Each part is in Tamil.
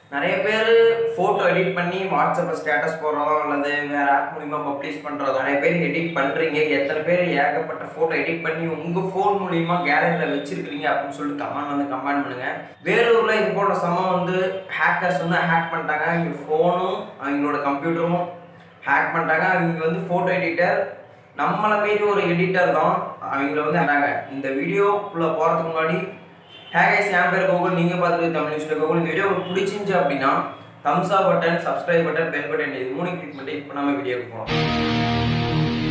நிறைய பேர் ஃபோட்டோ எடிட் பண்ணி வாட்ஸ்அப்பில் ஸ்டேட்டஸ் போடுறதோ அல்லது வேறு ஆப் மூலிமா பப்ளிஷ் பண்ணுறதோ நிறைய பேர் எடிட் பண்ணுறீங்க எத்தனை பேர் ஏகப்பட்ட ஃபோட்டோ எடிட் பண்ணி உங்கள் ஃபோன் மூலிமா கேலரியில் வச்சிருக்கிறீங்க அப்படின்னு சொல்லிட்டு கமெண்ட் வந்து கமெண்ட் பண்ணுங்கள் வேலூரில் இது போன்ற சமம் வந்து ஹேக்கர்ஸ் வந்து ஹேக் பண்ணிட்டாங்க இங்கே ஃபோனும் அவங்களோட கம்ப்யூட்டரும் ஹேக் பண்ணிட்டாங்க அவங்க வந்து ஃபோட்டோ எடிட்டர் நம்மளை மீறி ஒரு எடிட்டர் தான் அவங்கள வந்து ஹேங்க இந்த வீடியோக்குள்ளே போகிறதுக்கு முன்னாடி ஹேகைஸ் என் பேர் கோகுல் நீங்கள் பார்த்துட்டு தமிழ் நியூஸில் கோகுல் இந்த வீடியோ உங்களுக்கு பிடிச்சிருந்துச்சு அப்படின்னா thumbs up button subscribe button bell button இது மூணு கிளிக் பண்ணி இப்போ நம்ம வீடியோக்கு போகலாம்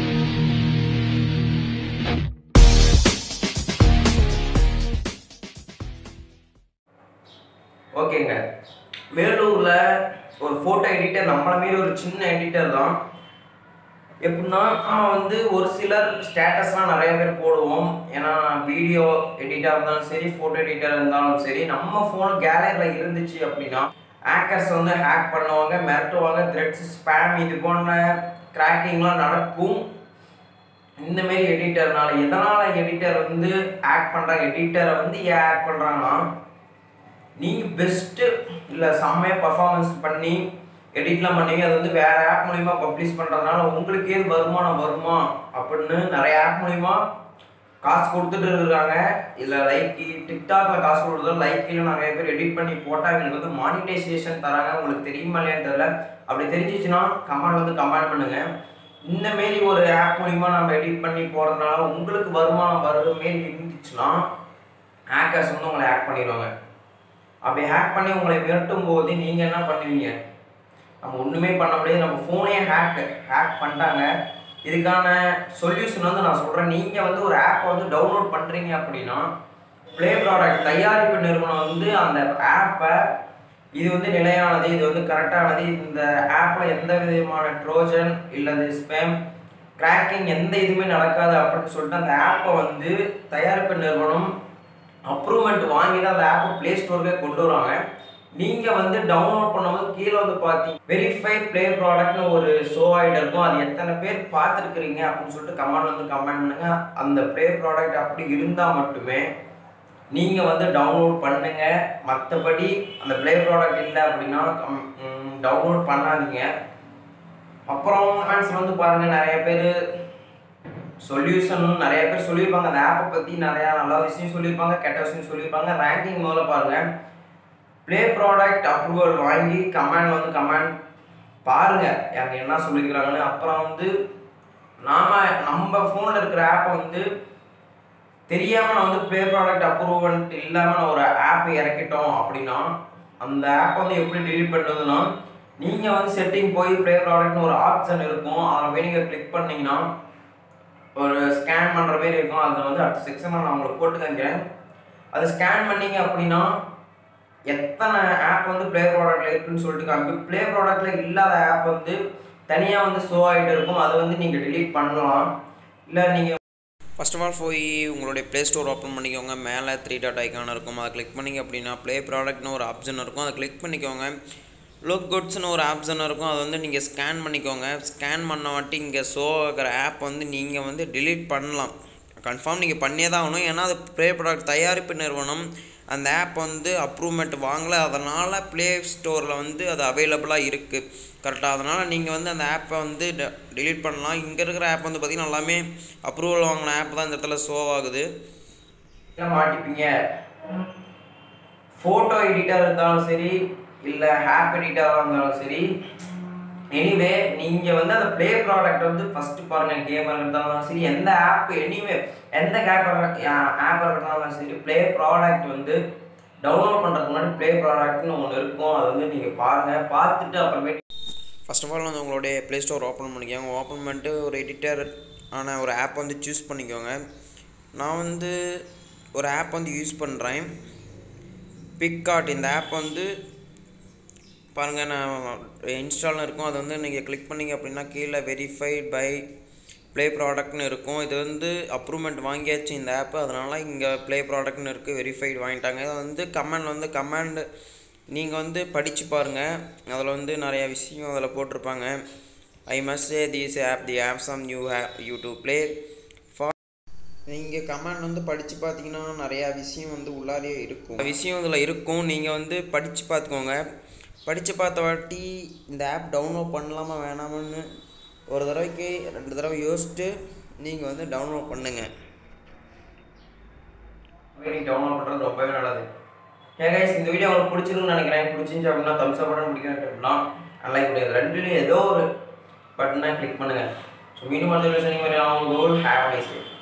ஓகேங்க வேலூரில் ஒரு ஃபோட்டோ எடிட்டர் நம்மளை மீறி ஒரு சின்ன எடிட்டர் தான் எப்படின்னா நம்ம வந்து ஒரு சிலர் ஸ்டேட்டஸ்லாம் நிறைய பேர் போடுவோம் ஏன்னா வீடியோ எடிட்டாக இருந்தாலும் சரி ஃபோட்டோ எடிட்டர் இருந்தாலும் சரி நம்ம ஃபோன் கேலரியில் இருந்துச்சு அப்படின்னா ஹேக்கர்ஸ் வந்து ஹேக் பண்ணுவாங்க மிரட்டுவாங்க த்ரெட்ஸ் ஸ்பேம் இது போன்ற கிராக்கிங்லாம் நடக்கும் இந்த மாரி எடிட்டர்னால எதனால் எடிட்டர் வந்து ஆக்ட் பண்ணுறாங்க எடிட்டரை வந்து ஏன் ஆக்ட் பண்ணுறாங்கன்னா நீங்கள் பெஸ்ட்டு இல்லை செம்மையாக பர்ஃபார்மன்ஸ் பண்ணி எடிட்லாம் பண்ணீங்க அது வந்து வேறு ஆப் மூலிமா பப்ளிஷ் பண்ணுறதுனால உங்களுக்கு ஏது வருமானம் வருமா அப்படின்னு நிறைய ஆப் மூலிமா காசு கொடுத்துட்டு இருக்காங்க இல்லை லைக் டிக்டாக்ல காசு கொடுத்தா லைக்கில் நிறைய பேர் எடிட் பண்ணி போட்டால் எங்களுக்கு வந்து மானிட்டைசேஷன் தராங்க உங்களுக்கு தெரியுமா இல்லையான்னு தெரியல அப்படி தெரிஞ்சிச்சுன்னா கமெண்ட் வந்து கமெண்ட் பண்ணுங்க இந்த மாரி ஒரு ஆப் மூலிமா நம்ம எடிட் பண்ணி போகிறதுனால உங்களுக்கு வருமானம் வர்ற மாரி இருந்துச்சுன்னா ஹேக்கர்ஸ் வந்து உங்களை ஹேக் பண்ணிடுவாங்க அப்படி ஹேக் பண்ணி உங்களை மிரட்டும் போது நீங்கள் என்ன பண்ணுவீங்க நம்ம ஒன்றுமே பண்ண முடியாது நம்ம ஃபோனே ஹேக் ஹேக் பண்ணிட்டாங்க இதுக்கான சொல்யூஷன் வந்து நான் சொல்கிறேன் நீங்கள் வந்து ஒரு ஆப்பை வந்து டவுன்லோட் பண்ணுறீங்க அப்படின்னா ப்ளே ப்ராடக்ட் தயாரிப்பு நிறுவனம் வந்து அந்த ஆப்பை இது வந்து நிலையானது இது வந்து கரெக்டானது இந்த ஆப்பில் எந்த விதமான ட்ரோஜன் இல்லது ஸ்பேம் கிராக்கிங் எந்த இதுவுமே நடக்காது அப்படின்னு சொல்லிட்டு அந்த ஆப்பை வந்து தயாரிப்பு நிறுவனம் அப்ரூவ்மெண்ட் வாங்கி தான் அந்த ஆப்பை ப்ளே ஸ்டோருக்கே கொண்டு வராங்க நீங்கள் வந்து டவுன்லோட் பண்ணும்போது கீழே வந்து பார்த்தீங்க வெரிஃபை ப்ளே ப்ராடக்ட்னு ஒரு ஷோ ஆகிட்டு இருக்கும் அது எத்தனை பேர் பார்த்துருக்குறீங்க அப்படின்னு சொல்லிட்டு கமெண்ட் வந்து கமெண்ட் பண்ணுங்க அந்த ப்ளே ப்ராடக்ட் அப்படி இருந்தால் மட்டுமே நீங்கள் வந்து டவுன்லோட் பண்ணுங்க மற்றபடி அந்த ப்ளே ப்ராடக்ட் இல்லை அப்படின்னா டவுன்லோட் பண்ணாதீங்க அப்புறம் கமெண்ட்ஸ் வந்து பாருங்கள் நிறைய பேர் சொல்யூஷன் நிறைய பேர் சொல்லியிருப்பாங்க அந்த ஆப்பை பற்றி நிறையா நல்ல விஷயம் சொல்லியிருப்பாங்க கெட்ட விஷயம் சொல்லியிருப்பாங்க ரேங்கிங் முதல்ல பாருங்கள் ப்ளே ப்ராடக்ட் அப்ரூவல் வாங்கி கமெண்ட் வந்து கமெண்ட் பாருங்கள் அவங்க என்ன சொல்லியிருக்கிறாங்கன்னு அப்புறம் வந்து நாம் நம்ம ஃபோனில் இருக்கிற ஆப்பை வந்து தெரியாமல் நான் வந்து ப்ளே ப்ராடக்ட் அப்ரூவல் இல்லாமல் நான் ஒரு ஆப் இறக்கிட்டோம் அப்படின்னா அந்த ஆப்பை வந்து எப்படி delete பண்ணுறதுன்னா நீங்கள் வந்து செட்டிங் போய் ப்ளே ப்ராடக்ட்னு ஒரு ஆப்ஷன் இருக்கும் அதில் போய் நீங்கள் கிளிக் பண்ணிங்கன்னா ஒரு ஸ்கேன் பண்ணுற மாதிரி இருக்கும் அதில் வந்து அடுத்த செக்ஷனில் நான் உங்களுக்கு போட்டு காமிக்கிறேன் அதை ஸ்கேன் பண்ணீங்க அப்படின்னா எத்தனை ஆப் வந்து ப்ளே ப்ராடக்ட்டில் இருக்குன்னு சொல்லிட்டு காமிக்கும் ப்ளே ப்ராடக்ட்டில் இல்லாத ஆப் வந்து தனியாக வந்து ஷோ ஆகிட்டு இருக்கும் அதை வந்து நீங்கள் delete பண்ணலாம் இல்லை நீங்கள் ஃபர்ஸ்ட் ஆஃப் ஆல் போய் உங்களுடைய ப்ளே ஸ்டோர் ஓப்பன் பண்ணிக்கோங்க மேலே த்ரீ டாட் ஐக்கான் இருக்கும் அதை கிளிக் பண்ணிங்க அப்படின்னா ப்ளே ப்ராடக்ட்னு ஒரு ஆப்ஷன் இருக்கும் அதை கிளிக் பண்ணிக்கோங்க லுக் குட்ஸ்னு ஒரு ஆப்ஷன் இருக்கும் அதை வந்து நீங்கள் ஸ்கேன் பண்ணிக்கோங்க ஸ்கேன் பண்ண வாட்டி இங்கே ஷோ ஆகிற ஆப் வந்து நீங்கள் வந்து delete பண்ணலாம் கன்ஃபார்ம் நீங்கள் பண்ணியே தான் ஆகணும் ஏன்னா அது ப்ளே ப்ராடக்ட் தயாரிப்பு நிறுவனம் அந்த ஆப் வந்து அப்ரூவ்மெண்ட் வாங்கலை அதனால் ப்ளே ஸ்டோரில் வந்து அது அவைலபிளாக இருக்குது கரெக்டாக அதனால் நீங்கள் வந்து அந்த ஆப்பை வந்து delete பண்ணலாம் இங்கே இருக்கிற ஆப் வந்து பார்த்திங்கன்னா எல்லாமே அப்ரூவல் வாங்கின ஆப் தான் இந்த இடத்துல ஷோ ஆகுது எல்லாம் மாட்டிப்பீங்க ஃபோட்டோ எடிட்டர் இருந்தாலும் சரி இல்லை ஆப் எடிட்டராக இருந்தாலும் சரி எனிவே நீங்கள் வந்து அந்த ப்ளே ப்ராடக்ட் வந்து ஃபஸ்ட்டு பாருங்கள் கேமர் இருந்தாலும் சரி எந்த ஆப் எனிவே எந்த ஆப் ஆப் இருந்தாலும் சரி ப்ளே ப்ராடக்ட் வந்து டவுன்லோட் பண்ணுறதுக்கு முன்னாடி ப்ளே ப்ராடக்ட்னு ஒன்று இருக்கும் அதை வந்து நீங்கள் பாருங்கள் பார்த்துட்டு அப்புறமேட்டு ஃபர்ஸ்ட் ஆஃப் ஆல் வந்து உங்களுடைய ப்ளே ஸ்டோர் ஓப்பன் பண்ணிக்கோங்க ஓப்பன் பண்ணிட்டு ஒரு எடிட்டர் ஆன ஒரு ஆப் வந்து சூஸ் பண்ணிக்கோங்க நான் வந்து ஒரு ஆப் வந்து யூஸ் பண்ணுறேன் பிக்கார்ட் இந்த ஆப் வந்து பாருங்கள் நான் இன்ஸ்டால்னு இருக்கும் அதை வந்து நீங்கள் கிளிக் பண்ணீங்க அப்படின்னா கீழே வெரிஃபைட் பை ப்ளே ப்ராடக்ட்னு இருக்கும் இது வந்து அப்ரூவ்மெண்ட் வாங்கியாச்சு இந்த ஆப்பு அதனால் இங்கே ப்ளே ப்ராடக்ட்னு இருக்குது வெரிஃபைட் வாங்கிட்டாங்க இதை வந்து கமெண்ட் வந்து கமெண்ட் நீங்கள் வந்து படித்து பாருங்கள் அதில் வந்து நிறைய விஷயம் அதில் போட்டிருப்பாங்க I must say these app the app some you hey you to play for நீங்கள் கமெண்ட் வந்து படித்து பார்த்தீங்கன்னா நிறையா விஷயம் வந்து உள்ளாரியே இருக்கும் விஷயம் இதில் இருக்கும் நீங்கள் வந்து படித்து பார்த்துக்கோங்க படித்து பார்த்த வாட்டி இந்த ஆப் டவுன்லோட் பண்ணலாமா வேணாமான்னு ஒரு தடவைக்கு ரெண்டு தடவை யோசிச்சுட்டு நீங்கள் வந்து டவுன்லோட் பண்ணுங்கள் நீங்கள் டவுன்லோட் பண்ணுறது ரொம்பவே நல்லது ஏன் கைஸ் இந்த வீடியோ உங்களுக்கு பிடிச்சிருக்குன்னு நினைக்கிறேன் பிடிச்சிருந்துச்சு அப்படின்னா தம்ஸ் அப் பட்டன் பிடிக்கும் அப்படின்னா லைக் பண்ணுங்க ரெண்டுலேயும் ஏதோ ஒரு பட்டனை கிளிக் பண்ணுங்கள் ஸோ மீண்டும் அடுத்த வீடியோ சொன்னீங்க மாதிரி அவங்க ஹேவ் நைஸ் டே